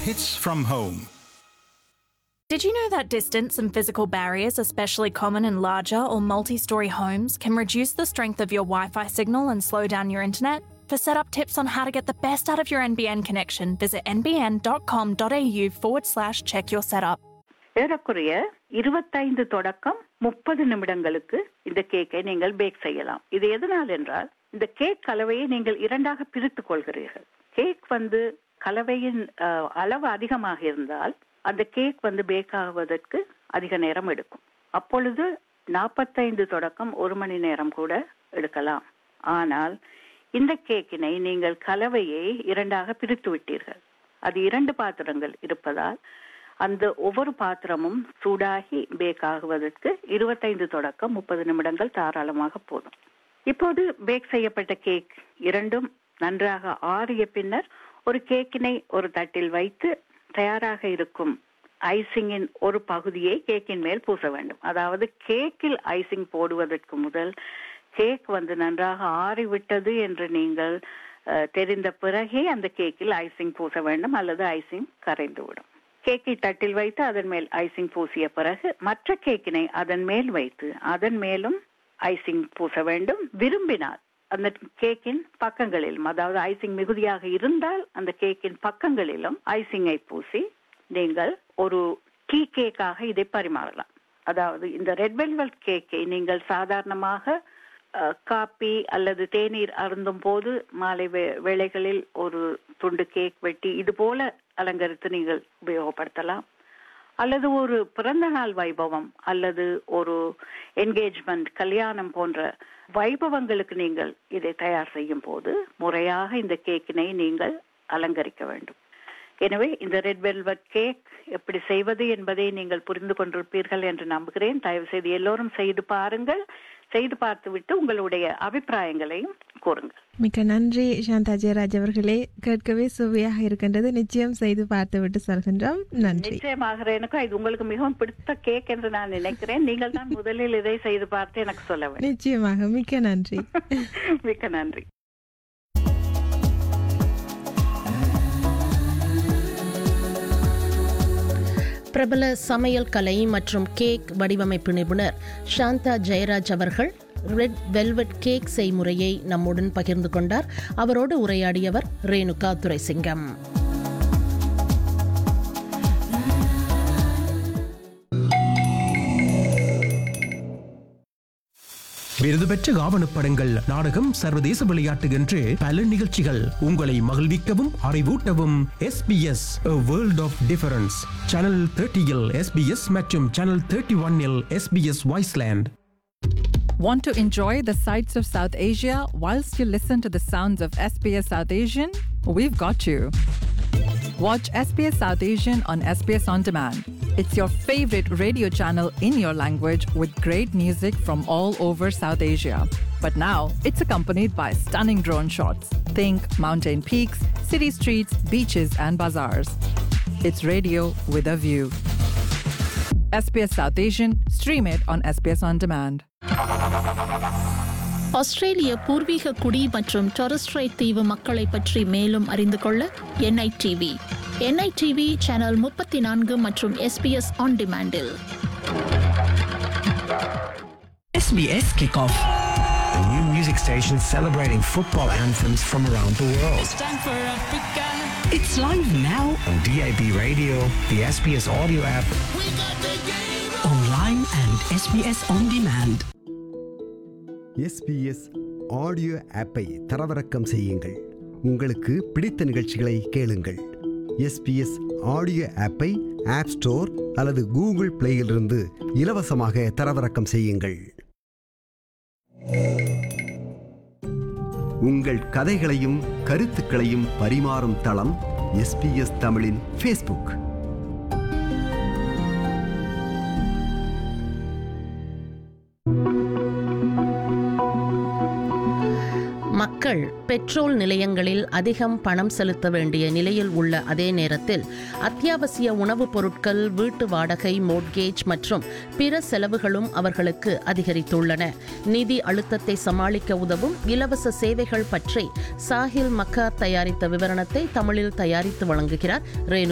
hits from home. Did you know that distance and physical barriers, especially common in larger or multi story homes, can reduce the strength of your Wi Fi signal and slow down your internet? For setup tips on how to get the best out of your NBN connection, visit nbn.com.au forward slash check your setup. ஏறக்குறைய இருபத்தைந்து தொடக்கம் முப்பது நிமிடங்களுக்கு இந்த கேக்கை நீங்கள் back செய்யலாம் இது எதனால் என்றால் இந்த கேக் கலவையை நீங்கள் இரண்டாக பிரித்துக் கொள்கிறீர்கள் கேக் வந்து கலவையின் அஹ், அளவு அதிகமாக இருந்தால் அந்த கேக் வந்து பேக் ஆகுவதற்கு அதிக நேரம் எடுக்கும் அப்பொழுது நாற்பத்தைந்து தொடக்கம் ஒரு மணி நேரம் கூட எடுக்கலாம் ஆனால் இந்த கேக்கினை நீங்கள் கலவையை இரண்டாக பிரித்து விட்டீர்கள் அது இரண்டு பாத்திரங்கள் இருப்பதால் அந்த ஒவ்வொரு பாத்திரமும் சூடாகி பேக் ஆகுவதற்கு இருபத்தைந்து தொடக்கம் முப்பது நிமிடங்கள் தாராளமாக போதும் இப்போது பேக் செய்யப்பட்ட கேக் இரண்டும் நன்றாக ஆறிய பின்னர் ஒரு கேக்கினை ஒரு தட்டில் வைத்து தயாராக இருக்கும் ஐசிங்கின் ஒரு பகுதியை கேக்கின் மேல் பூச வேண்டும் அதாவது கேக்கில் ஐசிங் போடுவதற்கு முதல் கேக் வந்து நன்றாக ஆறிவிட்டது என்று நீங்கள் அஹ், தெரிந்த பிறகே அந்த கேக்கில் ஐசிங் பூச வேண்டும் அல்லது ஐசிங் கரைந்துவிடும் கேக்கை தட்டில் வைத்து அதன் மேல் ஐசிங் பூசிய பிறகு மற்ற கேக்கினை அதன் மேல் வைத்து அதன் மேலும் ஐசிங் பூச வேண்டும் விரும்பினால் அந்த கேக்கின் பக்கங்களிலும் அதாவது ஐசிங் மிகுதியாக இருந்தால் அந்த கேக்கின் பக்கங்களிலும் ஐசிங்கை பூசி நீங்கள் ஒரு டீ கேக்காக இதை பரிமாறலாம் அதாவது இந்த ரெட் வெல்வெட் கேக்கை நீங்கள் சாதாரணமாக அஹ், காப்பி அல்லது தேநீர் அருந்தும் போது மாலை வே- வேளைகளில் ஒரு துண்டு கேக் வெட்டி இது போல அலங்கரித்து நீங்கள் உபயோகப்படுத்தலாம் அல்லது ஒரு பிறந்த நாள் வைபவம் அல்லது ஒரு என்கேஜ்மெண்ட் கல்யாணம் போன்ற வைபவங்களுக்கு நீங்கள் இதை தயார் செய்யும் போது முறையாக இந்த கேக்கினை நீங்கள் அலங்கரிக்க வேண்டும் எனவே இந்த ரெட் வெல்வெட் கேக் எப்படி செய்வது என்பதை நீங்கள் புரிந்து கொண்டிருப்பீர்கள் என்று நம்புகிறேன் தயவு செய்து எல்லோரும் செய்து பாருங்கள் செய்து பார்த்துவிட்டு உங்களுடைய அபிப்பிராயங்களையும் கூறுங்கள் மிக்க நன்றி சாந்தா ஜெயராஜ் அவர்களே கேட்கவே சுவையாக இருக்கின்றது நிச்சயம் செய்து பார்த்துவிட்டு சொல்கின்றோம் நன்றி நிச்சயமாக எனக்கும் இது உங்களுக்கு மிகவும் பிடித்த கேக் என்று நான் நினைக்கிறேன் நீங்கள் தான் முதலில் இதை செய்து பார்த்து எனக்கு சொல்ல வேண்டும் நிச்சயமாக மிக்க நன்றி மிக்க நன்றி பிரபல சமையல் கலை மற்றும் கேக் வடிவமைப்பு நிபுணர் சாந்தா ஜெயராஜ் அவர்கள் ரெட் வெல்வெட் கேக் செய்முறையை நம்முடன் பகிர்ந்து கொண்டார் அவரோடு உரையாடியவர் ரேணுகா துரைசிங்கம் விருது பெற்ற ஆவணப்படங்கள் நாடகம் சர்வதேச விளையாட்டு என்று பல நிகழ்ச்சிகள் உங்களை மகிழ்விக்கவும் அறிவூட்டவும் SBS world of difference channel தேர்ட்டியில் எஸ்பிஎஸ் மற்றும் சேனல் தேர்ட்டி ஒன்னில் எஸ்பிஎஸ் வாய்ஸ்லேண்ட் Want to enjoy the sights of South Asia whilst you listen to the sounds of SBS South Asian? We've got you. Watch SBS South Asian on SBS On Demand. It's your favorite radio channel in your language with great music from all over South Asia. But now it's accompanied by stunning drone shots. Think mountain peaks, city streets, beaches, and bazaars. It's radio with a view. SBS South Asian, stream it on SBS On Demand. ஆஸ்திரேலிய பூர்வீக குடி மற்றும் Torres Strait தீவு மக்களை பற்றி மேலும் அறிந்து கொள்ள என்ஐடிவி என்ஐடிவி சேனல் முப்பத்தி நான்கு மற்றும் எஸ்பிஎஸ் ஆன் டிமாண்டில் SBS Kickoff. A new music station celebrating football anthems from around the world. It's live now on DAB radio, the SBS audio app, online and SBS on demand. SBS audio ஆப்பை தரவிறக்கம் செய்யுங்கள் உங்களுக்கு பிடித்த நிகழ்ச்சிகளை கேளுங்கள் SBS audio ஆப்பை app store அல்லது Google பிளேயிலிருந்து இலவசமாக தரவிறக்கம் செய்யுங்கள் உங்கள் கதைகளையும் கருத்துக்களையும் பரிமாறும் தளம் எஸ்பிஎஸ் தமிழின் ஃபேஸ்புக் மக்கள் பெட்ரோல் நிலையங்களில் அதிகம் பணம் செலுத்த வேண்டிய நிலையில் உள்ள அதே நேரத்தில் அத்தியாவசிய உணவுப் பொருட்கள் வீட்டு வாடகை மோட்கேஜ் மற்றும் பிற செலவுகளும் அவர்களுக்கு அதிகரித்துள்ளன நிதி அழுத்தத்தை சமாளிக்க உதவும் இலவச சேவைகள் பற்றி சாஹில் மக்கார் தயாரித்த விவரணத்தை தமிழில் தயாரித்து வழங்குகிறார் ரேணு